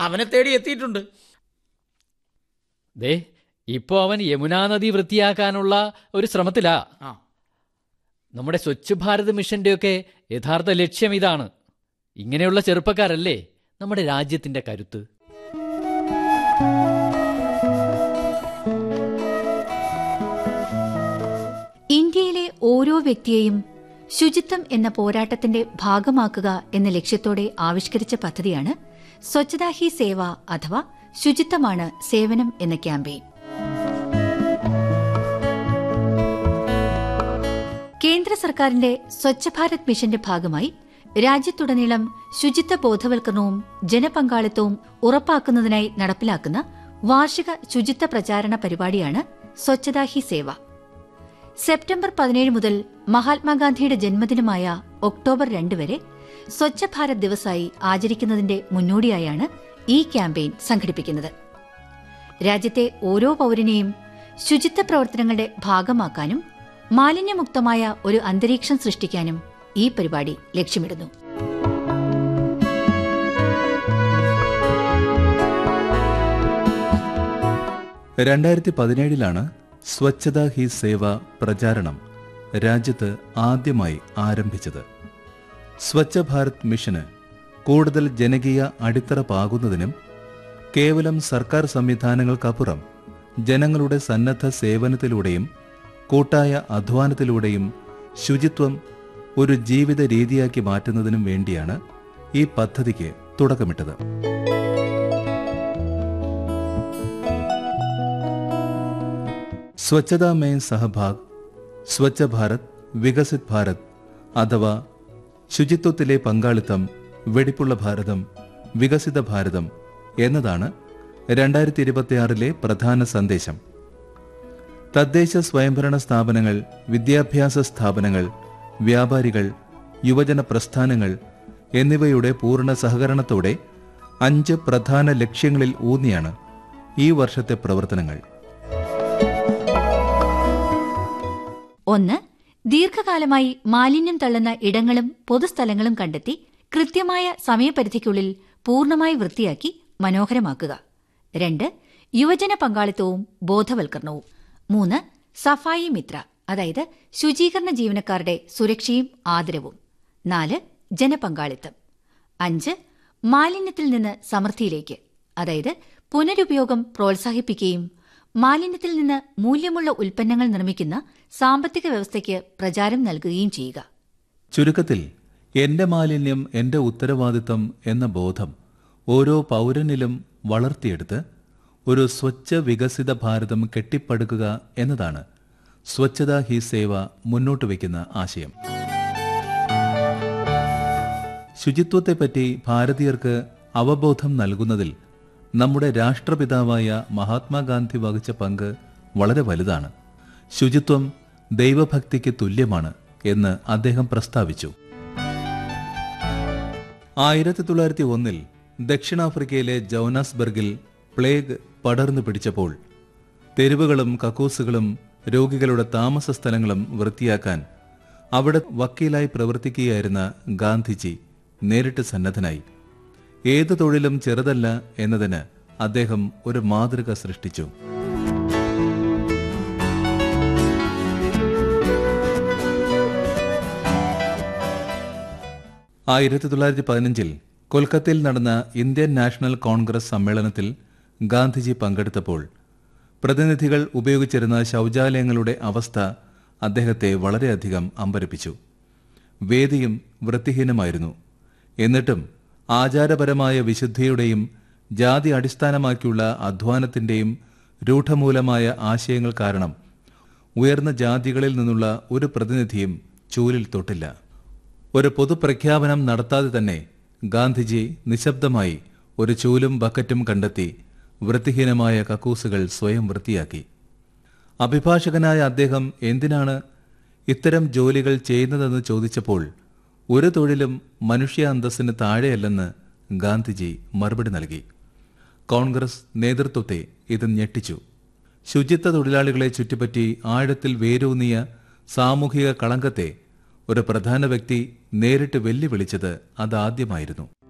അവനെ തേടി എത്തിയിട്ടുണ്ട് ദേ ഇപ്പോ അവൻ യമുനാ നദി വൃത്തിയാക്കാനുള്ള ഒരു ശ്രമത്തിലാ ആ നമ്മുടെ സ്വച്ഛ് ഭാരത് മിഷന്റെയൊക്കെ യഥാർത്ഥ ലക്ഷ്യം ഇതാണ് ഇങ്ങനെയുള്ള ചെറുപ്പക്കാരല്ലേ നമ്മുടെ രാജ്യത്തിന്റെ കരുത്ത് ഇന്ത്യയിലെ ഓരോ വ്യക്തിയെയും ശുചിത്വം എന്ന പോരാട്ടത്തിന്റെ ഭാഗമാക്കുക എന്ന ലക്ഷ്യത്തോടെ ആവിഷ്കരിച്ച പദ്ധതിയാണ് സ്വച്ഛതാ ഹി സേവ അഥവാ ശുചിത്വമാണ് സേവനം എന്ന ക്യാമ്പയിൻ കേന്ദ്ര സർക്കാരിന്റെ സ്വച്ഛ ഭാരത് മിഷന്റെ ഭാഗമായി രാജ്യത്തുടനീളം ശുചിത്വ ബോധവൽക്കരണവും ജനപങ്കാളിത്തവും ഉറപ്പാക്കുന്നതിനായി നടപ്പിലാക്കുന്ന വാർഷിക ശുചിത്വ പ്രചാരണ പരിപാടിയാണ് സ്വച്ഛതാ ഹി സേവ സെപ്റ്റംബർ പതിനേഴ് മുതൽ മഹാത്മാഗാന്ധിയുടെ ജന്മദിനമായ ഒക്ടോബർ രണ്ട് വരെ സ്വച്ഛ ഭാരത് ദിവസായി ആചരിക്കുന്നതിന്റെ മുന്നോടിയായാണ് ഈ ക്യാമ്പയിൻ സംഘടിപ്പിക്കുന്നത് രാജ്യത്തെ ഓരോ പൌരനെയും ശുചിത്വ പ്രവർത്തനങ്ങളുടെ ഭാഗമാക്കാനും മാലിന്യമുക്തമായ ഒരു അന്തരീക്ഷം സൃഷ്ടിക്കാനും ഈ പരിപാടി ലക്ഷ്യമിടുന്നു രണ്ടായിരത്തി പതിനേഴിലാണ് സ്വച്ഛതാ ഹി സേവ പ്രചാരണം രാജ്യത്ത് ആദ്യമായി ആരംഭിച്ചത് സ്വച്ഛ ഭാരത് മിഷന് കൂടുതൽ ജനകീയ അടിത്തറ പാകുന്നതിനും കേവലം സർക്കാർ സംവിധാനങ്ങൾക്കപ്പുറം ജനങ്ങളുടെ സന്നദ്ധ സേവനത്തിലൂടെയും കൂട്ടായ അധ്വാനത്തിലൂടെയും ശുചിത്വം ഒരു ജീവിത രീതിയാക്കി മാറ്റുന്നതിനും വേണ്ടിയാണ് ഈ പദ്ധതിക്ക് തുടക്കമിട്ടത് സ്വച്ഛതാ മേ സഹഭാഗ് സ്വച്ഛ ഭാരത് വികസിത് ഭാരത് അഥവാ ശുചിത്വത്തിലെ പങ്കാളിത്തം വെടിപ്പുള്ള ഭാരതം വികസിത ഭാരതം എന്നതാണ് രണ്ടായിരത്തി ഇരുപത്തിയാറിലെ പ്രധാന സന്ദേശം തദ്ദേശ സ്വയംഭരണ സ്ഥാപനങ്ങൾ വിദ്യാഭ്യാസ സ്ഥാപനങ്ങൾ വ്യാപാരികൾ യുവജന പ്രസ്ഥാനങ്ങൾ എന്നിവയുടെ പൂർണ്ണ സഹകരണത്തോടെ അഞ്ച് പ്രധാന ലക്ഷ്യങ്ങളിൽ ഊന്നിയാണ് ഈ വർഷത്തെ പ്രവർത്തനങ്ങൾ ഒന്ന് ദീർഘകാലമായി മാലിന്യം തള്ളുന്ന ഇടങ്ങളും പൊതുസ്ഥലങ്ങളും കണ്ടെത്തി കൃത്യമായ സമയപരിധിക്കുള്ളിൽ പൂർണ്ണമായി വൃത്തിയാക്കി മനോഹരമാക്കുക രണ്ട് യുവജന പങ്കാളിത്തവും ബോധവൽക്കരണവും മൂന്ന് സഫായി മിത്ര അതായത് ശുചീകരണ ജീവനക്കാരുടെ സുരക്ഷയും ആദരവും നാല് ജനപങ്കാളിത്തം അഞ്ച് മാലിന്യത്തിൽ നിന്ന് സമൃദ്ധിയിലേക്ക് അതായത് പുനരുപയോഗം പ്രോത്സാഹിപ്പിക്കുകയും മാലിന്യത്തിൽ നിന്ന് മൂല്യമുള്ള ഉൽപ്പന്നങ്ങൾ നിർമ്മിക്കുന്ന സാമ്പത്തിക വ്യവസ്ഥയ്ക്ക് പ്രചാരം നൽകുകയും ചെയ്യുക ചുരുക്കത്തിൽ എന്റെ മാലിന്യം എന്റെ ഉത്തരവാദിത്തം എന്ന ബോധം ഓരോ പൗരനിലും വളർത്തിയെടുത്ത് ഒരു സ്വച്ഛ വികസിത ഭാരതം കെട്ടിപ്പടുക്കുക എന്നതാണ് സ്വച്ഛതാ ഹി സേവ മുന്നോട്ട് വയ്ക്കുന്ന ആശയം ശുചിത്വത്തെപ്പറ്റി ഭാരതീയർക്ക് അവബോധം നൽകുന്നതിൽ നമ്മുടെ രാഷ്ട്രപിതാവായ മഹാത്മാഗാന്ധി വഹിച്ച പങ്ക് വളരെ വലുതാണ് ശുചിത്വം ദൈവഭക്തിക്ക് തുല്യമാണ് എന്ന് അദ്ദേഹം പ്രസ്താവിച്ചു ആയിരത്തി തൊള്ളായിരത്തി ഒന്നിൽ ദക്ഷിണാഫ്രിക്കയിലെ ജോനാസ്ബർഗിൽ പ്ലേഗ് പടർന്നു പിടിച്ചപ്പോൾ തെരുവുകളും കക്കൂസുകളും രോഗികളുടെ താമസ സ്ഥലങ്ങളും വൃത്തിയാക്കാൻ അവിടെ വക്കീലായി പ്രവർത്തിക്കുകയായിരുന്ന ഗാന്ധിജി നേരിട്ട് സന്നദ്ധനായി ഏത് തൊഴിലും ചെറുതല്ല എന്നതിന് അദ്ദേഹം ഒരു മാതൃക സൃഷ്ടിച്ചു ആയിരത്തി തൊള്ളായിരത്തി പതിനഞ്ചിൽ കൊൽക്കത്തയിൽ നടന്ന ഇന്ത്യൻ നാഷണൽ കോൺഗ്രസ് സമ്മേളനത്തിൽ ഗാന്ധിജി പങ്കെടുത്തപ്പോൾ പ്രതിനിധികൾ ഉപയോഗിച്ചിരുന്ന ശൗചാലയങ്ങളുടെ അവസ്ഥ അദ്ദേഹത്തെ വളരെയധികം അമ്പരപ്പിച്ചു വേദിയും വൃത്തിഹീനമായിരുന്നു എന്നിട്ടും ആചാരപരമായ വിശുദ്ധിയുടെയും ജാതി അടിസ്ഥാനമാക്കിയുള്ള അധ്വാനത്തിന്റെയും രൂഢമൂലമായ ആശയങ്ങൾ കാരണം ഉയർന്ന ജാതികളിൽ നിന്നുള്ള ഒരു പ്രതിനിധിയും ചൂലിൽ തൊട്ടില്ല ഒരു പൊതുപ്രഖ്യാപനം നടത്താതെ തന്നെ ഗാന്ധിജി നിശബ്ദമായി ഒരു ചൂലും ബക്കറ്റും കണ്ടെത്തി വൃത്തിഹീനമായ കക്കൂസുകൾ സ്വയം വൃത്തിയാക്കി അഭിഭാഷകനായ അദ്ദേഹം എന്തിനാണ് ഇത്തരം ജോലികൾ ചെയ്യുന്നതെന്ന് ചോദിച്ചപ്പോൾ ഒരു തൊഴിലും മനുഷ്യ അന്തസ്സിന് താഴെയല്ലെന്ന് ഗാന്ധിജി മറുപടി നൽകി കോൺഗ്രസ് നേതൃത്വത്തെ ഇത് ഞെട്ടിച്ചു ശുചിത്വ തൊഴിലാളികളെ ചുറ്റിപ്പറ്റി ആഴത്തിൽ വേരൂന്നിയ സാമൂഹിക കളങ്കത്തെ ഒരു പ്രധാന വ്യക്തി നേരിട്ട് വെല്ലുവിളിച്ചത് അതാദ്യമായിരുന്നു